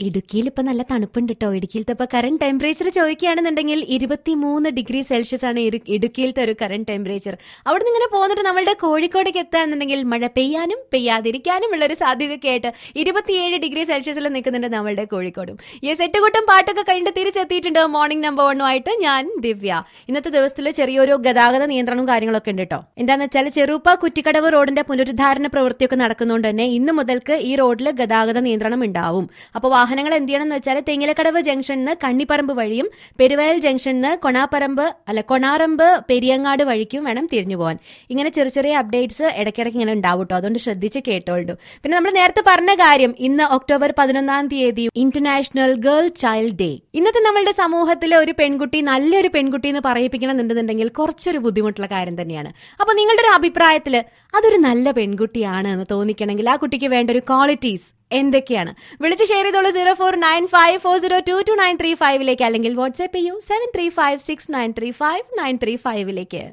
ഇടുക്കിയിൽ ഇപ്പൊ നല്ല തണുപ്പുണ്ട് കേട്ടോ ഇടുക്കിയിലത്തെ ഇപ്പൊ കറന്റ് ടെമ്പറേച്ചർ ചോദിക്കുകയാണെന്നുണ്ടെങ്കിൽ ഇരുപത്തിമൂന്ന് ഡിഗ്രി സെൽഷ്യസ് ആണ് ഇരു- ഇടുക്കിയിലത്തെ ഒരു കറന്റ് ടെമ്പറേച്ചർ അവിടെ നിന്ന് ഇങ്ങനെ പോന്നിട്ട് നമ്മളുടെ കോഴിക്കോടേക്ക് എത്തുകയാണെന്നുണ്ടെങ്കിൽ മഴ പെയ്യാനും പെയ്യാതിരിക്കാനും ഉള്ള ഒരു സാധ്യതയൊക്കെ ആയിട്ട് ഇരുപത്തിയേഴ് ഡിഗ്രി സെൽഷ്യസിൽ നിൽക്കുന്നുണ്ട് നമ്മളുടെ കോഴിക്കോടും യെസ് എട്ടുകൂട്ടം പാട്ടൊക്കെ കഴിഞ്ഞിട്ട് തിരിച്ചെത്തിയിട്ടുണ്ട് മോർണിംഗ് നമ്പർ വണ്ണുമായിട്ട് ഞാൻ ദിവ്യ ഇന്നത്തെ ദിവസത്തിൽ ചെറിയൊരു ഗതാഗത നിയന്ത്രണവും കാര്യങ്ങളൊക്കെ ഉണ്ട് കേട്ടോ എന്താന്ന് വെച്ചാൽ ചെറുപ്പ കുറ്റിക്കടവ് റോഡിന്റെ പുനരുദ്ധാരണ പ്രവൃത്തിയൊക്കെ നടക്കുന്നതുകൊണ്ട് തന്നെ ഇന്ന് മുതൽക്ക് ഈ റോഡിൽ ഗതാഗത നിയന്ത്രണം ഉണ്ടാവും അപ്പോൾ വാഹനങ്ങൾ എന്ത് ചെയ്യണം എന്ന് വെച്ചാൽ തെങ്ങിലക്കടവ് ജംഗ്ഷനിൽ നിന്ന് കണ്ണിപ്പറമ്പ് വഴിയും പെരുവയൽ ജംഗ്ഷനിൽ നിന്ന് കൊണാപ്പറമ്പ് അല്ല കൊണാറമ്പ് പെരിയങ്ങാട് വഴിക്കും വേണം തിരിഞ്ഞു പോകാൻ ഇങ്ങനെ ചെറിയ ചെറിയ അപ്ഡേറ്റ്സ് ഇടയ്ക്കിടയ്ക്ക് ഇങ്ങനെ ഉണ്ടാവും കേട്ടോ അതുകൊണ്ട് ശ്രദ്ധിച്ച് കേട്ടോളൂ പിന്നെ നമ്മൾ നേരത്തെ പറഞ്ഞ കാര്യം ഇന്ന് ഒക്ടോബർ പതിനൊന്നാം തീയതി ഇന്റർനാഷണൽ ഗേൾ ചൈൽഡ് ഡേ ഇന്നത്തെ നമ്മളുടെ സമൂഹത്തിലെ ഒരു പെൺകുട്ടി നല്ലൊരു പെൺകുട്ടി എന്ന് പറയിപ്പിക്കണം എന്നുണ്ടെന്നുണ്ടെങ്കിൽ കുറച്ചൊരു ബുദ്ധിമുട്ടുള്ള കാര്യം തന്നെയാണ് അപ്പൊ നിങ്ങളുടെ ഒരു അഭിപ്രായത്തിൽ അതൊരു നല്ല പെൺകുട്ടിയാണ് എന്ന് തോന്നിക്കണമെങ്കിൽ ആ കുട്ടിക്ക് വേണ്ട ഒരു ക്വാളിറ്റീസ് എന്തൊക്കെയാണ് വിളിച്ച് ഷെയർ ചെയ്തോളൂ zero four nine five four zero two two nine three ഫൈവിലേക്ക് അല്ലെങ്കിൽ വാട്സ്ആപ്പ് ചെയ്യൂ seven three five six nine three five nine three ഫൈവിലേക്ക്